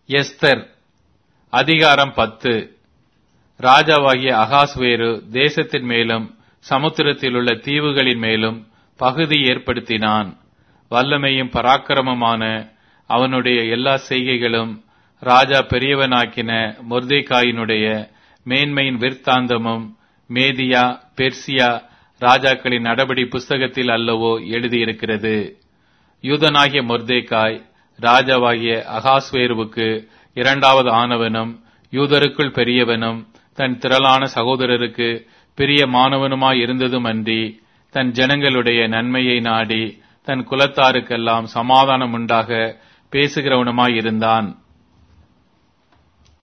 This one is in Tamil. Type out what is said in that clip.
எஸ்தர் அதிகாரம் பத்து ராஜாவாகிய அகாஸ்வேரு தேசத்தின் மேலும் சமுத்திரத்தில் உள்ள தீவுகளின் மேலும் பகுதி ஏற்படுத்தினான் வல்லமையும் பராக்கிரமமான அவனுடைய எல்லா செய்கைகளும் ராஜா பெரியவனாக்கின மொர்தேகாயினுடைய மேன்மையின் விற்த்தாந்தமும் மேதியா பெர்சியா ராஜாக்களின் நடபடி புஸ்தகத்தில் அல்லவோ எழுதியிருக்கிறது யூதனாகிய மொர்தேகாய் ராஜாவாகிய அகாஸ்வேருவுக்கு இரண்டாவது ஆனவனும் யூதருக்குள் பெரியவனும் தன் திரளான சகோதரருக்கு பிரியமானவனுமாய் இருந்ததுமன்றி தன் ஜனங்களுடைய நன்மையை நாடி தன் குலத்தாருக்கெல்லாம் சமாதானம் உண்டாக பேசுகிறவனுமாய் இருந்தான்